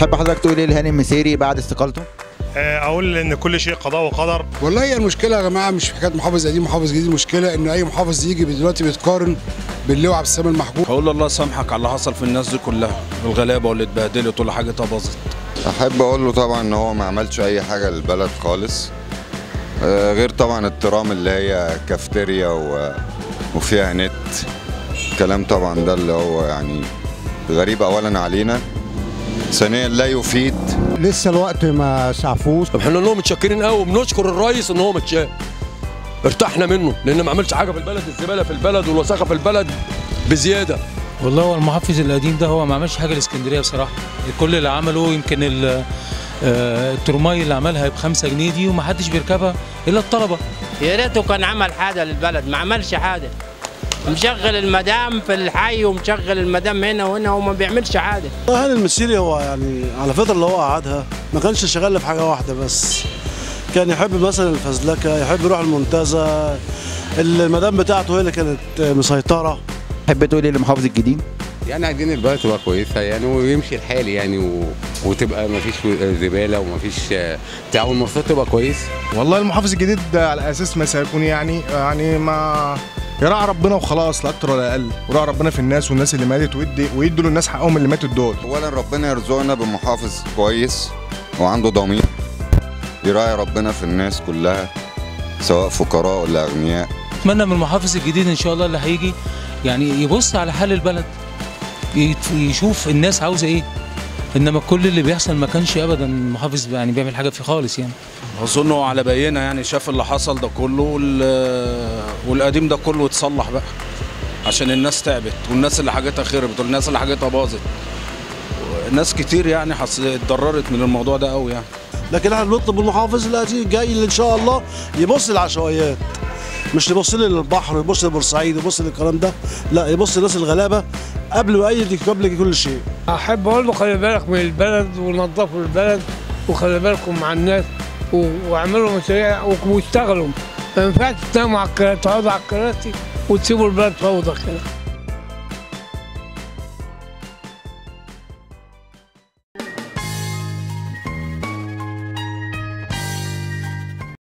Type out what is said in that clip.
تحب حضرتك تقول ايه لهاني المسيري بعد استقالته اقول ان كل شيء قضاء وقدر والله هي المشكله يا جماعه مش في حكايه محافظ قديم محافظ جديد المشكله ان اي محافظ يجي دلوقتي بيتقارن باللي هو عبد السلام المحجوب هقول الله يسامحك على اللي حصل في الناس دي كلها الغلابه واللي اتبهدلت واللي حاجتها باظت احب اقول له طبعا ان هو ما عملش اي حاجه للبلد خالص آه، غير طبعا الترام اللي هي كافتيريا و... وفيها نت كلام طبعا ده اللي هو يعني غريب اولا علينا ثانيا لا يفيد لسه الوقت ما سعفوش طب احنا لهم متشكرين قوي بنشكر الرئيس ان هو متشاف ارتحنا منه لان ما عملش حاجه في البلد الزباله في البلد والوساخه في البلد بزياده والله هو المحافظ القديم ده هو ما عملش حاجه لاسكندريه بصراحه كل اللي عمله يمكن ال- آه، الترماي اللي عملها بخمسة جنيه دي ومحدش بيركبها الا الطلبه يا ريته كان عمل حاجه للبلد ما عملش حاجه مشغل المدام في الحي ومشغل المدام هنا وهنا وما بيعملش حاجه هاني المسيري هو يعني على الفتره اللي هو قعدها ما كانش شغال في حاجه واحده بس كان يحب مثلا الفزلكه يحب يروح المنتزه المدام بتاعته هي اللي كانت مسيطره تحب تقول ايه للمحافظ الجديد يعني عايزين البلد تبقى كويسه يعني ويمشي الحال يعني و... وتبقى ما فيش زباله وما فيش بتاع والمواصلات تبقى كويس والله المحافظ الجديد ده على اساس ما سيكون يعني يعني ما يراعي ربنا وخلاص لا اكتر ولا اقل وراعي ربنا في الناس والناس اللي ماتت ويدي ويدوا للناس حقهم اللي ماتت دول اولا ربنا يرزقنا بمحافظ كويس وعنده ضمير يراعي ربنا في الناس كلها سواء فقراء ولا اغنياء اتمنى من المحافظ الجديد ان شاء الله اللي هيجي يعني يبص على حال البلد يت- يشوف الناس عاوزه ايه انما كل اللي بيحصل ما كانش ابدا المحافظ يعني بيعمل حاجه فيه خالص يعني اظن هو على بينه يعني شاف اللي حصل ده كله وال- والقديم ده كله يتصلح بقى عشان الناس تعبت والناس اللي حاجتها خربت والناس اللي حاجتها باظت ناس كتير يعني حس... اتضررت من الموضوع ده قوي يعني لكن احنا بنطلب من المحافظ اللي جاي اللي ان شاء الله يبص للعشوائيات مش يبص لي للبحر يبص لبورسعيد يبص للكلام ده لا يبص للناس الغلابه قبل ما اي قبل كل شيء احب اقول له خلي بالك من البلد ونظفوا البلد وخلي بالكم مع الناس و- واعملوا مشاريع و- واشتغلوا ما ينفعش تناموا على الكراسي تقعدوا على الكراسي وتسيبوا البلد فوضى كده